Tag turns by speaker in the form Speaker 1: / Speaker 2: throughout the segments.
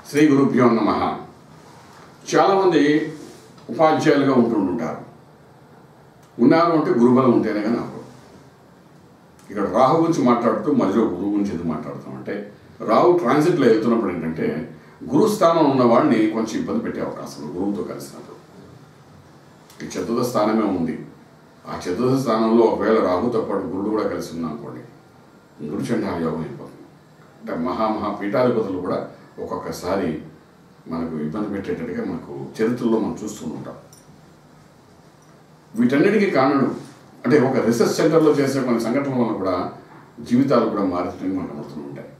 Speaker 1: శ్రీ గురుభ్యో నమ చాలామంది ఉపాధ్యాయులుగా ఉంటుంటారు ఉన్నారు అంటే గురుబలం ఉంటేనే కానీ అవ్వదు ఇక్కడ రాహు గురించి మాట్లాడుతూ మధ్యలో గురువు గురించి ఎందుకు మాట్లాడుతాం అంటే రాహు ట్రాన్సిట్లో వెళ్తున్నప్పుడు ఏంటంటే గురుస్థానం ఉన్న వాడిని కొంచెం ఇబ్బంది పెట్టే అవకాశం ఉంది గురువుతో కలిసినప్పుడు ఈ చతుర్థ స్థానమే ఉంది ఆ చతుర్థ స్థానంలో ఒకవేళ రాహుతో పాటు గురుడు కూడా కలిసి ఉన్నా అనుకోండి గురు చండాల యోగం అయిపోతుంది అంటే మహా మహా పీఠాధిపతులు కూడా ఒక్కొక్కసారి మనకు ఇబ్బంది పెట్టేటట్టుగా మనకు చరిత్రలో మనం చూస్తూ ఉంటాం వీటన్నిటికీ కారణం అంటే ఒక రీసెర్చ్ సెంటర్లో చేసే కొన్ని సంఘటనల వల్ల కూడా జీవితాలు కూడా మారుతుందని మనకు కనబడుతూ ఉంటాయి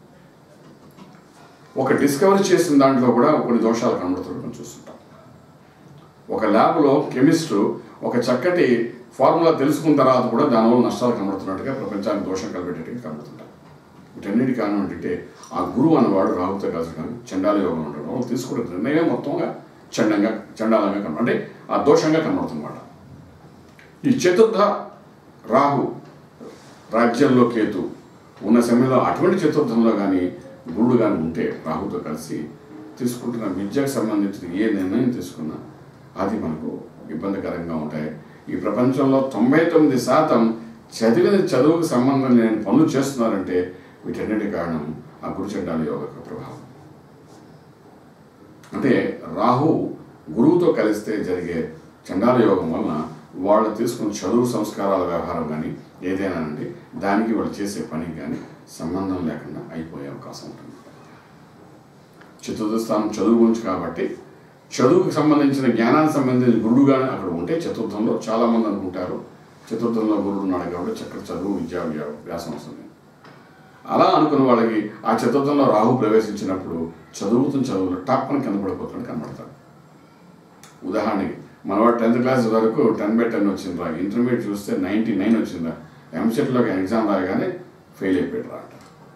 Speaker 1: ఒక డిస్కవరీ చేసిన దాంట్లో కూడా కొన్ని దోషాలు కనబడుతుంటే మనం చూస్తుంటాం ఒక ల్యాబ్లో కెమిస్ట్ ఒక చక్కటి ఫార్ములా తెలుసుకున్న తర్వాత కూడా దానివల్ల నష్టాలు కనబడుతున్నట్టుగా ప్రపంచానికి దోషం కలిపేటట్టుగా కనబడుతుంటాం వీటన్నిటి కారణం ఏంటంటే ఆ గురువు అనేవాడు రాహుతో కలిసి చండాల యోగం ఉండడం వాళ్ళు తీసుకునే నిర్ణయం మొత్తంగా చండంగా చండాలంగా కనబడు అంటే ఆ దోషంగా కనబడుతుందన్నమాట ఈ చతుర్థ రాహు రాజ్యంలో కేతు ఉన్న సమయంలో అటువంటి చతుర్థంలో కానీ గురుడు కానీ ఉంటే రాహుతో కలిసి తీసుకుంటున్న విద్యకు సంబంధించిన ఏ నిర్ణయం తీసుకున్నా అది మనకు ఇబ్బందికరంగా ఉంటాయి ఈ ప్రపంచంలో తొంభై తొమ్మిది శాతం చదివిన చదువుకు సంబంధం లేని పనులు చేస్తున్నారంటే వీటన్నిటి కారణం ఆ గురుచండాల యోగ యొక్క ప్రభావం అంటే రాహు గురువుతో కలిస్తే జరిగే చండాల యోగం వలన వాళ్ళు తీసుకున్న చదువు సంస్కారాల వ్యవహారం కానీ ఏదైనా అండి దానికి వాళ్ళు చేసే పనికి కానీ సంబంధం లేకుండా అయిపోయే అవకాశం ఉంటుంది చతుర్థ స్థానం చదువు గురించి కాబట్టి చదువుకు సంబంధించిన జ్ఞానానికి సంబంధించిన గురుడుగా అక్కడ ఉంటే చతుర్థంలో చాలామంది అనుకుంటారు చతుర్థంలో గురుడు ఉన్నాడు కాబట్టి చక్కటి చదువు విద్యా వ్యా- వ్యాసం వస్తుంది అలా అనుకున్న వాళ్ళకి ఆ చతుర్థంలో రాహు ప్రవేశించినప్పుడు చదువుతున్న చదువులో టాప్ని కింద పడిపోతాడు కనబడతాడు ఉదాహరణకి మనవాడు టెన్త్ క్లాస్ వరకు టెన్ బై టెన్ వచ్చిందా ఇంటర్మీడియట్ చూస్తే నైంటీ నైన్ వచ్చిందా ఎంసెట్లోకి ఎగ్జామ్ రాగానే ఫెయిల్ అయిపోయాడు రా అంట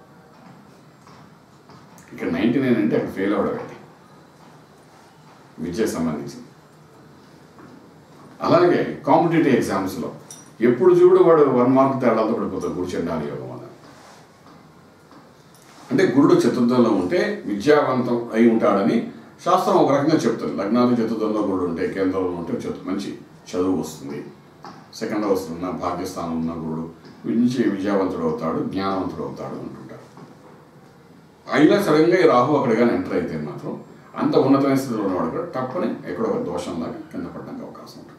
Speaker 1: ఇక్కడ నైంటీ నైన్ అంటే అక్కడ ఫెయిల్ అవ్వడం ఏంటి విద్యకు సంబంధించి అలాగే కాంపిటేటివ్ ఎగ్జామ్స్లో ఎప్పుడు చూడు వాడు వన్ మార్క్ తేడాతో పడిపోతాడు గురు చండాలి యోగం వల్ల అంటే గురుడు చతుర్థంలో ఉంటే విద్యావంతం అయి ఉంటాడని శాస్త్రం ఒక రకంగా చెప్తుంది లగ్నాలు చతుర్థంలో గురుడు ఉంటే కేంద్రంలో ఉంటే చతు మంచి చదువు వస్తుంది సెకండ్ హౌస్ ఉన్న భాగ్యస్థానం ఉన్న గురుడు నుంచి విద్యావంతుడు అవుతాడు జ్ఞానవంతుడు అవుతాడు అంటుంటారు అయినా సడన్గా ఈ రాహు అక్కడ కానీ ఎంటర్ అయితే మాత్రం అంత ఉన్నతమైన స్థితిలో ఉన్నవాడు కూడా తప్పని ఎక్కడో ఒక దోషంలాగా కింద పడడానికి అవకాశం ఉంటుంది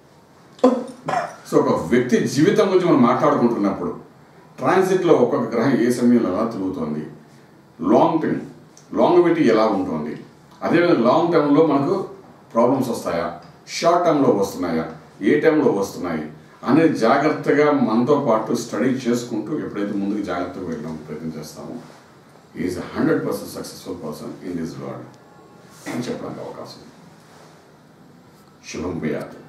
Speaker 1: సో ఒక వ్యక్తి జీవితం గురించి మనం మాట్లాడుకుంటున్నప్పుడు ట్రాన్సిట్లో ఒక్కొక్క గ్రహం ఏ సమయంలో ఎలా తిరుగుతోంది లాంగ్ టర్మ్ లాంగివిటీ ఎలా ఉంటుంది అదేవిధంగా లాంగ్ టర్మ్లో మనకు ప్రాబ్లమ్స్ వస్తాయా షార్ట్ టర్మ్లో వస్తున్నాయా ఏ టైంలో వస్తున్నాయి అనేది జాగ్రత్తగా మనతో పాటు స్టడీ చేసుకుంటూ ఎప్పుడైతే ముందుకు జాగ్రత్తగా వెళ్ళడం ప్రయత్నం చేస్తామో is hundred percent successful person in this world అని చెప్పడానికి అవకాశం ఉంది శుభం భయాత్